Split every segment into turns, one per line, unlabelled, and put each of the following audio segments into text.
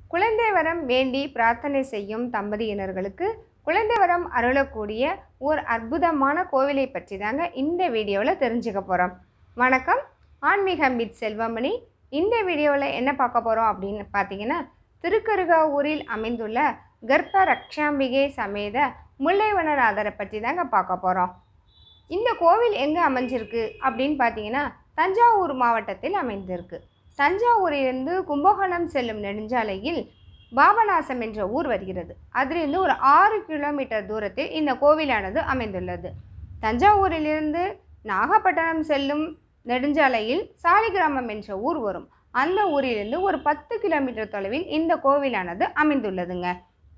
குழந்தை வரம் வேண்டி பிரார்த்தனை செய்யும் தம்பதியினர்களுக்கு குழந்தை வரம் அருளக்கூடிய ஒரு அற்புதமான கோவிலை பற்றி தாங்க இந்த வீடியோவில் தெரிஞ்சுக்க போகிறோம் வணக்கம் ஆன்மீக மித் செல்வமணி இந்த வீடியோவில் என்ன பார்க்க போகிறோம் அப்படின்னு பார்த்தீங்கன்னா திருக்கருகாவூரில் அமைந்துள்ள கர்ப்ப ரக்ஷாம்பிகை சமேத முல்லைவனநாதரை பற்றி தாங்க பார்க்க போகிறோம் இந்த கோவில் எங்கே அமைஞ்சிருக்கு அப்படின்னு பார்த்தீங்கன்னா தஞ்சாவூர் மாவட்டத்தில் அமைந்திருக்கு தஞ்சாவூரிலிருந்து கும்பகோணம் செல்லும் நெடுஞ்சாலையில் பாபநாசம் என்ற ஊர் வருகிறது அதிலிருந்து ஒரு ஆறு கிலோமீட்டர் தூரத்தில் இந்த கோவிலானது அமைந்துள்ளது தஞ்சாவூரிலிருந்து நாகப்பட்டினம் செல்லும் நெடுஞ்சாலையில் சாலிகிராமம் என்ற ஊர் வரும் அந்த ஊரிலிருந்து ஒரு பத்து கிலோமீட்டர் தொலைவில் இந்த கோவிலானது அமைந்துள்ளதுங்க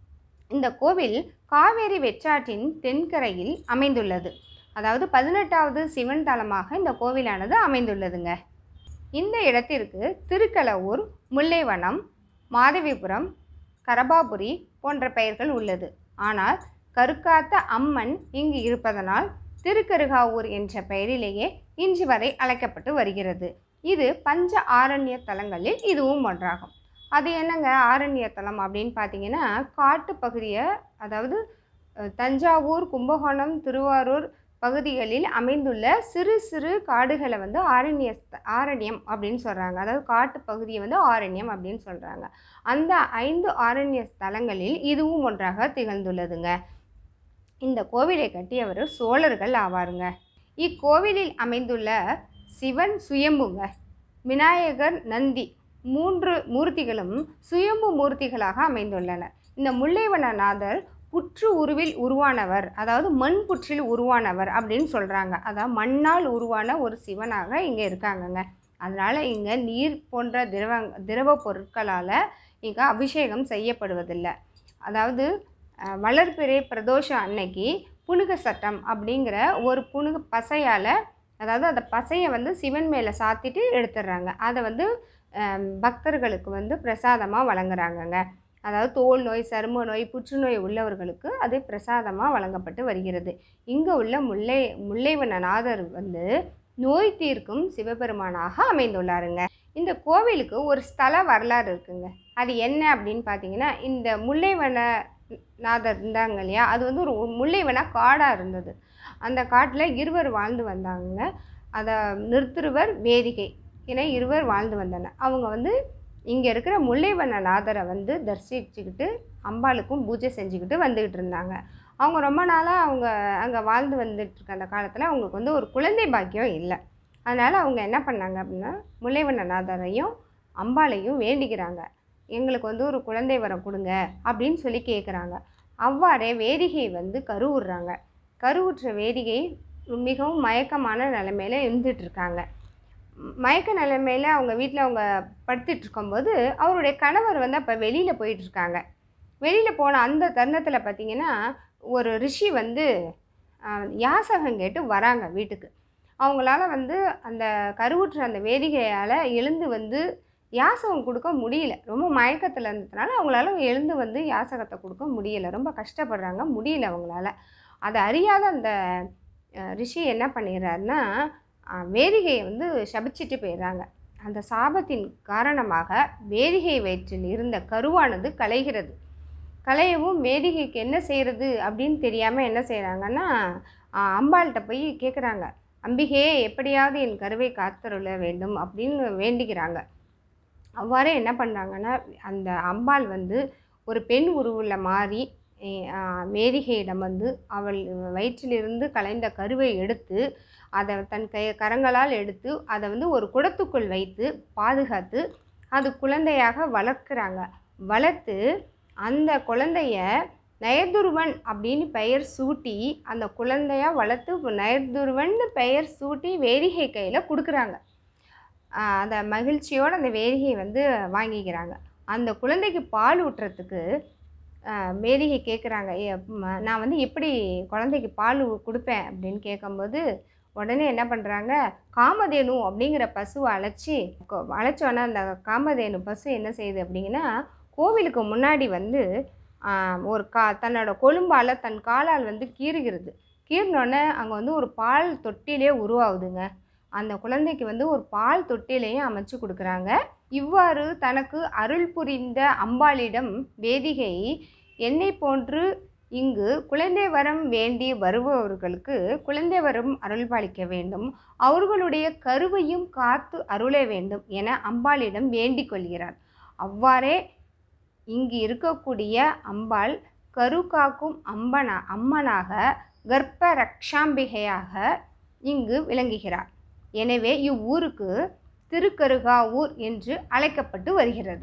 இந்த கோவில் காவேரி வெற்றாற்றின் தென்கரையில் அமைந்துள்ளது அதாவது பதினெட்டாவது சிவன் தலமாக இந்த கோவிலானது அமைந்துள்ளதுங்க இந்த இடத்திற்கு திருக்கலவூர் முல்லைவனம் மாதவிபுரம் கரபாபுரி போன்ற பெயர்கள் உள்ளது ஆனால் கருக்காத்த அம்மன் இங்கு இருப்பதனால் திருக்கருகாவூர் என்ற பெயரிலேயே இன்று வரை அழைக்கப்பட்டு வருகிறது இது பஞ்ச ஆரண்ய தலங்களில் இதுவும் ஒன்றாகும் அது என்னங்க ஆரண்ய தலம் அப்படின்னு பார்த்தீங்கன்னா காட்டு பகுதியை அதாவது அஹ், தஞ்சாவூர் கும்பகோணம் திருவாரூர் பகுதிகளில் அமைந்துள்ள சிறு சிறு காடுகளை வந்து ஆரண்ய ஆரண்யம் அப்படின்னு சொல்கிறாங்க அதாவது காட்டு பகுதியை வந்து ஆரண்யம் அப்படின்னு சொல்கிறாங்க அந்த ஐந்து ஆரண்ய ஸ்தலங்களில் இதுவும் ஒன்றாக திகழ்ந்துள்ளதுங்க இந்த கோவிலை கட்டியவர் சோழர்கள் ஆவாருங்க இக்கோவிலில் அமைந்துள்ள சிவன் சுயம்புங்க விநாயகர் நந்தி மூன்று மூர்த்திகளும் சுயம்பு மூர்த்திகளாக அமைந்துள்ளனர் இந்த முல்லைவனநாதர் புற்று உருவில் உருவானவர் அதாவது மண் புற்றில் உருவானவர் அப்படின்னு சொல்கிறாங்க அதாவது மண்ணால் உருவான ஒரு சிவனாக இங்கே இருக்காங்கங்க அதனால் இங்கே நீர் போன்ற திரவ திரவ பொருட்களால் இங்கே அபிஷேகம் செய்யப்படுவதில்லை அதாவது அஹ், வளர்பிறை பிரதோஷம் அன்னைக்கு புனுக சட்டம் அப்படிங்கிற ஒரு புனுக பசையால் அதாவது அந்த பசையை வந்து சிவன் மேலே சாத்திட்டு எடுத்துடுறாங்க அதை வந்து அஹ், பக்தர்களுக்கு வந்து பிரசாதமாக வழங்குறாங்கங்க அதாவது தோல் நோய் சரும நோய் புற்றுநோய் உள்ளவர்களுக்கு அது பிரசாதமாக வழங்கப்பட்டு வருகிறது இங்கே உள்ள முல்லை முல்லைவனநாதர் வந்து நோய் தீர்க்கும் சிவபெருமானாக அமைந்துள்ளாருங்க இந்த கோவிலுக்கு ஒரு ஸ்தல வரலாறு இருக்குங்க அது என்ன அப்படின்னு பார்த்தீங்கன்னா இந்த முல்லைவன நாதர் இருந்தாங்க இல்லையா அது வந்து ஒரு முல்லைவன காடாக இருந்தது அந்த காட்டில் இருவர் வாழ்ந்து வந்தாங்க அதை நிறுத்துருவர் வேதிகை என இருவர் வாழ்ந்து வந்தனர் அவங்க வந்து இங்கே இருக்கிற முல்லைவன நாதரை வந்து தரிசிச்சுக்கிட்டு அம்பாளுக்கும் பூஜை செஞ்சுக்கிட்டு வந்துக்கிட்டு இருந்தாங்க அவங்க ரொம்ப நாளாக அவங்க அங்கே வாழ்ந்து வந்துட்டு இருக்க அந்த காலத்தில் அவங்களுக்கு வந்து ஒரு குழந்தை பாக்கியம் இல்லை அதனால் அவங்க என்ன பண்ணாங்க அப்படின்னா முல்லைவன நாதரையும் அம்பாளையும் வேண்டிக்கிறாங்க எங்களுக்கு வந்து ஒரு குழந்தை வரம் கொடுங்க அப்படின்னு சொல்லி கேட்குறாங்க அவ்வாறே வேதிகை வந்து கருவுறுறாங்க கருவுற்ற வேதிகை மிகவும் மயக்கமான நிலைமையில இருந்துட்டு இருக்காங்க ம், மயக்க நிலைமையில அவங்க வீட்டில் அவங்க படுத்துட்டு இருக்கும்போது அவருடைய கணவர் வந்து அப்போ வெளியில் போயிட்டு இருக்காங்க வெளியில் போன அந்த தருணத்தில் பார்த்தீங்கன்னா ஒரு ரிஷி வந்து ஆஹ், யாசகம் கேட்டு வராங்க வீட்டுக்கு அவங்களால வந்து அந்த கருவுற்ற அந்த வேதிகையால் எழுந்து வந்து யாசகம் கொடுக்க முடியல ரொம்ப மயக்கத்தில் இருந்ததுனால அவங்களால எழுந்து வந்து யாசகத்தை கொடுக்க முடியல ரொம்ப கஷ்டப்படுறாங்க முடியல அவங்களால அதை அறியாத அந்த அஹ், ரிஷி என்ன பண்ணிடுறாருன்னா அஹ், வேதிகையை வந்து சபிச்சிட்டு போயிடுறாங்க அந்த சாபத்தின் காரணமாக வேதிகை வயிற்றில் இருந்த கருவானது கலைகிறது கலையவும் வேதிகைக்கு என்ன செய்கிறது அப்படின்னு தெரியாமல் என்ன செய்கிறாங்கன்னா அம்பாள்கிட்ட போய் கேட்குறாங்க அம்பிகே எப்படியாவது என் கருவை காத்தருள வேண்டும் அப்படின்னு வேண்டிக்கிறாங்க அவ்வாறே என்ன பண்ணுறாங்கன்னா அந்த அம்பாள் வந்து ஒரு பெண் உருவில் மாறி eh, ஆ, வேதிகையிடம் வந்து அவள் வயிற்றிலிருந்து கலைந்த கருவை எடுத்து அதை தன் கை கரங்களால் எடுத்து அதை வந்து ஒரு குடத்துக்குள் வைத்து பாதுகாத்து அது குழந்தையாக வளர்க்குறாங்க வளர்த்து அந்த குழந்தைய நயதுருவன் அப்படின்னு பெயர் சூட்டி அந்த குழந்தைய வளர்த்து நயதுருவன் பெயர் சூட்டி வேதிகை கையில் கொடுக்குறாங்க ஆஹ் அந்த மகிழ்ச்சியோடு அந்த வேதிகையை வந்து வாங்கிக்கிறாங்க அந்த குழந்தைக்கு பால் ஊட்டுறதுக்கு ஆஹ் வேதிகை கேட்குறாங்க நான் வந்து எப்படி குழந்தைக்கு பால் ஊ- கொடுப்பேன் அப்படின்னு கேட்கும்போது உடனே என்ன பண்ணுறாங்க காமதேனு அப்படிங்கிற பசுவை அழைச்சி கொ- அழைச்சோன்னே அந்த காமதேனு பசு என்ன செய்யுது அப்படிங்கன்னா கோவிலுக்கு முன்னாடி வந்து ஆஹ் ஒரு கா தன்னோட கொழும்பால் தன் காலால் வந்து கீறுகிறது கீறினோடனே அங்கே வந்து ஒரு பால் தொட்டிலே உருவாகுதுங்க அந்த குழந்தைக்கு வந்து ஒரு பால் தொட்டிலையும் அமைச்சு கொடுக்குறாங்க இவ்வாறு தனக்கு அருள் புரிந்த அம்பாளிடம் வேதிகை என்னை போன்று இங்கு குழந்தை வரம் வேண்டி வருபவர்களுக்கு குழந்தை வரம் அருள்பாலிக்க வேண்டும் அவர்களுடைய கருவையும் காத்து அருள வேண்டும் என அம்பாளிடம் வேண்டிக் கொள்கிறார் அவ்வாறே இங்கு இருக்கக்கூடிய அம்பாள் கரு காக்கும் அம்பனா அம்மனாக கர்ப்ப ரக்ஷாம்பிகையாக இங்கு விளங்குகிறார் எனவே இவ்வூருக்கு திருக்கருகாவூர் என்று அழைக்கப்பட்டு வருகிறது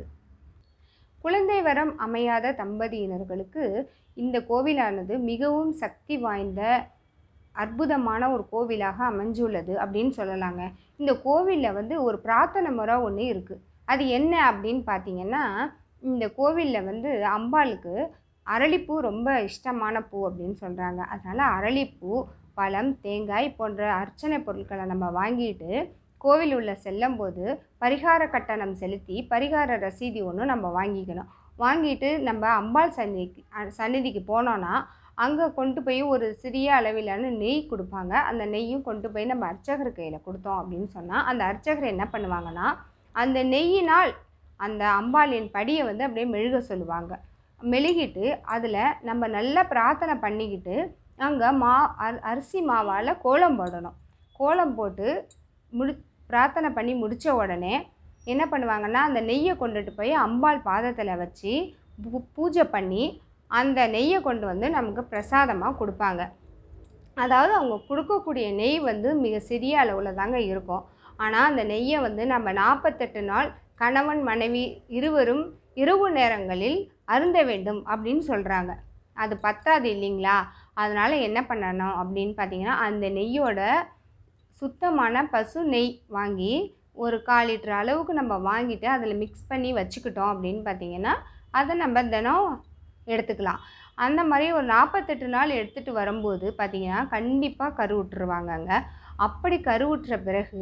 குழந்தை வரம் அமையாத தம்பதியினர்களுக்கு இந்த கோவிலானது மிகவும் சக்தி வாய்ந்த அற்புதமான ஒரு கோவிலாக அமைஞ்சுள்ளது அப்படின்னு சொல்லலாங்க இந்த கோவிலில் வந்து ஒரு பிரார்த்தனை முறை ஒன்று இருக்குது அது என்ன அப்படின்னு பார்த்தீங்கன்னா இந்த கோவிலில் வந்து அம்பாளுக்கு அரளிப்பூ ரொம்ப இஷ்டமான பூ அப்படின்னு சொல்கிறாங்க அதனால் அரளிப்பூ பழம் தேங்காய் போன்ற அர்ச்சனை பொருட்களை நம்ம வாங்கிட்டு கோவில் உள்ள செல்லும்போது பரிகார கட்டணம் செலுத்தி பரிகார ரசீதி ஒன்று நம்ம வாங்கிக்கணும் வாங்கிட்டு நம்ம அம்பாள் சந்நிதிக்கு அ- சந்நிதிக்கு போனோன்னா அங்கே கொண்டு போய் ஒரு சிறிய அளவிலான நெய் கொடுப்பாங்க அந்த நெய்யும் கொண்டு போய் நம்ம அர்ச்சகர் கையில் கொடுத்தோம் அப்படின்னு சொன்னால் அந்த அர்ச்சகர் என்ன பண்ணுவாங்கன்னா அந்த நெய்யினால் அந்த அம்பாளின் படியை வந்து அப்படியே மெழுக சொல்லுவாங்க மெழுகிட்டு அதில் நம்ம நல்லா பிரார்த்தனை பண்ணிக்கிட்டு அங்கே மா அர் அரிசி மாவால் கோலம் போடணும் கோலம் போட்டு முடி பிரார்த்தனை பண்ணி முடித்த உடனே என்ன பண்ணுவாங்கன்னா அந்த நெய்யை கொண்டுட்டு போய் அம்பாள் பாதத்தில் வச்சு பூ- பூஜை பண்ணி அந்த நெய்யை கொண்டு வந்து நமக்கு பிரசாதமாக கொடுப்பாங்க அதாவது அவங்க கொடுக்கக்கூடிய நெய் வந்து மிக சிறிய அளவில் தாங்க இருக்கும் ஆனால் அந்த நெய்யை வந்து நம்ம நாற்பத்தெட்டு நாள் கணவன் மனைவி இருவரும் இரவு நேரங்களில் அருந்த வேண்டும் அப்படின்னு சொல்கிறாங்க அது பத்தாது இல்லைங்களா அதனால் என்ன பண்ணணும் அப்படின்னு பார்த்தீங்கன்னா அந்த நெய்யோட சுத்தமான பசு நெய் வாங்கி ஒரு கால் லிட்டர் அளவுக்கு நம்ம வாங்கிட்டு அதில் மிக்ஸ் பண்ணி வச்சுக்கிட்டோம் அப்படின்னு பார்த்தீங்கன்னா அதை நம்ம தினம் எடுத்துக்கலாம் அந்த மாதிரி ஒரு நாற்பத்தெட்டு நாள் எடுத்துகிட்டு வரும்போது பார்த்தீங்கன்னா கண்டிப்பாக கருவுற்றுருவாங்கங்க அப்படி கருவுற்ற பிறகு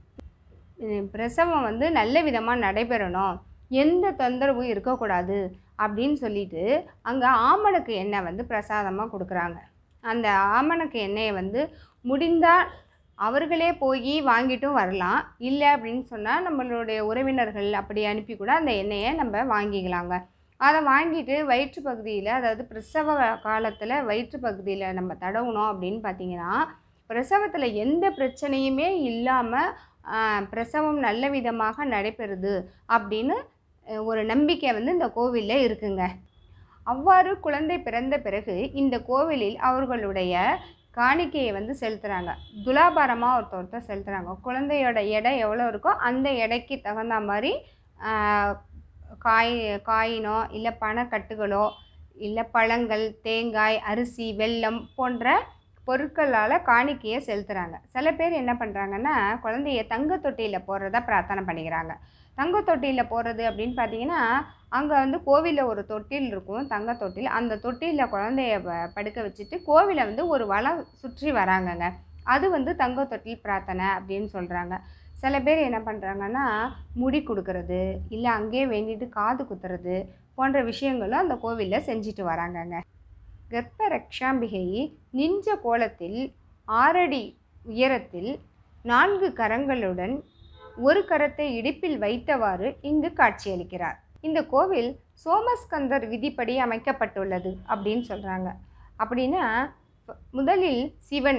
உம், பிரசவம் வந்து நல்ல விதமாக நடைபெறணும் எந்த தொந்தரவும் இருக்கக்கூடாது அப்படின்னு சொல்லிட்டு அங்கே ஆமணக்கு எண்ணெய் வந்து பிரசாதமாக கொடுக்குறாங்க அந்த ஆமணக்கு எண்ணெயை வந்து முடிந்தால் அவர்களே போய் வாங்கிட்டும் வரலாம் இல்லை அப்படின்னு சொன்னால் நம்மளுடைய உறவினர்கள் அப்படி அனுப்பி கூட அந்த எண்ணெயை நம்ம வாங்கிக்கலாங்க அதை வாங்கிட்டு வயிற்று பகுதியில் அதாவது பிரசவ காலத்தில் வயிற்று பகுதியில் நம்ம தடவுனோம் அப்படின்னு பார்த்தீங்கன்னா பிரசவத்தில் எந்த பிரச்சனையுமே இல்லாமல் பிரசவம் நல்ல விதமாக நடைபெறுது அப்படின்னு அஹ், ஒரு நம்பிக்கை வந்து இந்த கோவிலில் இருக்குங்க அவ்வாறு குழந்தை பிறந்த பிறகு இந்த கோவிலில் அவர்களுடைய காணிக்கையை வந்து செலுத்துகிறாங்க துலாபாரமாக ஒருத்தர் ஒருத்தர் செலுத்துகிறாங்க குழந்தையோட எடை எவ்வளோ இருக்கோ அந்த எடைக்கு தகுந்த மாதிரி ஆஹ், காய் காயினோ இல்லை பணக்கட்டுகளோ இல்லை பழங்கள் தேங்காய் அரிசி வெல்லம் போன்ற பொருட்களால் காணிக்கையை செலுத்துகிறாங்க சில பேர் என்ன பண்ணுறாங்கன்னா குழந்தைய தங்க தொட்டியில் போடுறதா பிரார்த்தனை பண்ணிக்கிறாங்க தங்க தொட்டியில் போடுறது அப்படின்னு பார்த்தீங்கன்னா அங்கே வந்து கோவிலில் ஒரு தொட்டில் இருக்கும் தங்க தொட்டில் அந்த தொட்டிலில் குழந்தைய ப- படுக்க வச்சுட்டு கோவிலை வந்து ஒரு வளம் சுற்றி வராங்கங்க அது வந்து தங்க தொட்டில் பிரார்த்தனை அப்படின்னு சொல்கிறாங்க சில பேர் என்ன பண்ணுறாங்கன்னா முடி கொடுக்கறது இல்லை அங்கேயே வேண்டிட்டு காது குத்துறது போன்ற விஷயங்களும் அந்த கோவிலில் செஞ்சுட்டு வராங்கங்க கர்ப்ப ரக்ஷாம்பிகை நின்ற கோலத்தில் ஆறடி உயரத்தில் நான்கு கரங்களுடன் ஒரு கரத்தை இடுப்பில் வைத்தவாறு இங்கு காட்சியளிக்கிறார் இந்த கோவில் சோமஸ்கந்தர் விதிப்படி அமைக்கப்பட்டுள்ளது அப்படின்னு சொல்கிறாங்க அப்படின்னா ப- முதலில் சிவன்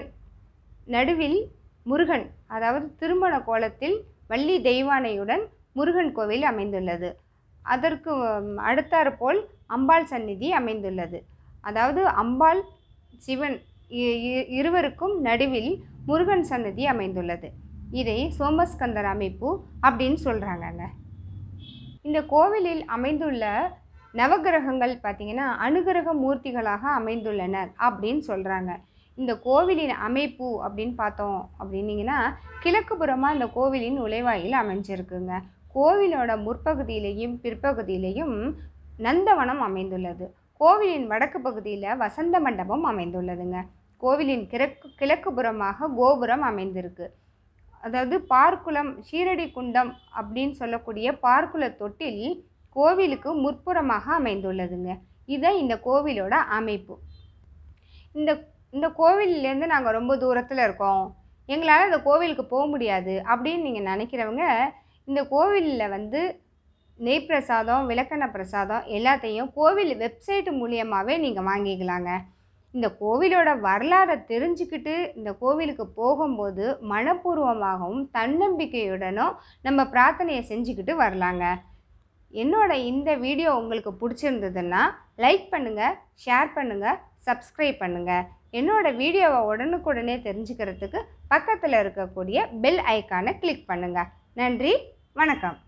நடுவில் முருகன் அதாவது திருமண கோலத்தில் வள்ளி தெய்வானையுடன் முருகன் கோவில் அமைந்துள்ளது அதற்கு ம், அடுத்தாற்போல் அம்பாள் சந்நிதி அமைந்துள்ளது அதாவது அம்பாள் சிவன் இ- இ- இருவருக்கும் நடுவில் முருகன் சன்னதி அமைந்துள்ளது இதை சோமஸ்கந்தர் அமைப்பு அப்படின்னு சொல்கிறாங்கங்க இந்த கோவிலில் அமைந்துள்ள நவகிரகங்கள் பார்த்தீங்கன்னா அனுகிரக மூர்த்திகளாக அமைந்துள்ளனர் அப்படின்னு சொல்கிறாங்க இந்த கோவிலின் அமைப்பு அப்படின்னு பார்த்தோம் அப்படின்னீங்கன்னா கிழக்கு புறமாக இந்த கோவிலின் நுழைவாயில் அமைஞ்சிருக்குங்க கோவிலோட முற்பகுதியிலையும் பிற்பகுதியிலையும் நந்தவனம் அமைந்துள்ளது கோவிலின் வடக்கு பகுதியில் வசந்த மண்டபம் அமைந்துள்ளதுங்க கோவிலின் கிழக்கு கிழக்கு புறமாக கோபுரம் அமைந்திருக்கு அதாவது பார்க்குளம் ஷீரடி குண்டம் அப்படின்னு சொல்லக்கூடிய பார்க்குள தொட்டில் கோவிலுக்கு முற்புறமாக அமைந்துள்ளதுங்க இதுதான் இந்த கோவிலோட அமைப்பு இந்த இந்த கோவில்லேருந்து நாங்கள் ரொம்ப தூரத்தில் இருக்கோம் எங்களால் இந்த கோவிலுக்கு போக முடியாது அப்படின்னு நீங்கள் நினைக்கிறவங்க இந்த கோவிலில் வந்து நெய் பிரசாதம் விளக்கெண்ண பிரசாதம் எல்லாத்தையும் கோவில் வெப்சைட் மூலியமாகவே நீங்கள் வாங்கிக்கலாங்க இந்த கோவிலோட வரலாறை தெரிஞ்சுக்கிட்டு இந்த கோவிலுக்கு போகும்போது மனப்பூர்வமாகவும் தன்னம்பிக்கையுடனும் நம்ம பிரார்த்தனையை செஞ்சுக்கிட்டு வரலாங்க என்னோட இந்த வீடியோ உங்களுக்கு பிடிச்சிருந்ததுன்னா லைக் பண்ணுங்கள் ஷேர் பண்ணுங்கள் சப்ஸ்கிரைப் பண்ணுங்கள் என்னோட வீடியோவை உடனுக்குடனே தெரிஞ்சுக்கிறதுக்கு பக்கத்தில் இருக்கக்கூடிய பெல் ஐக்கானை கிளிக் பண்ணுங்கள் நன்றி வணக்கம்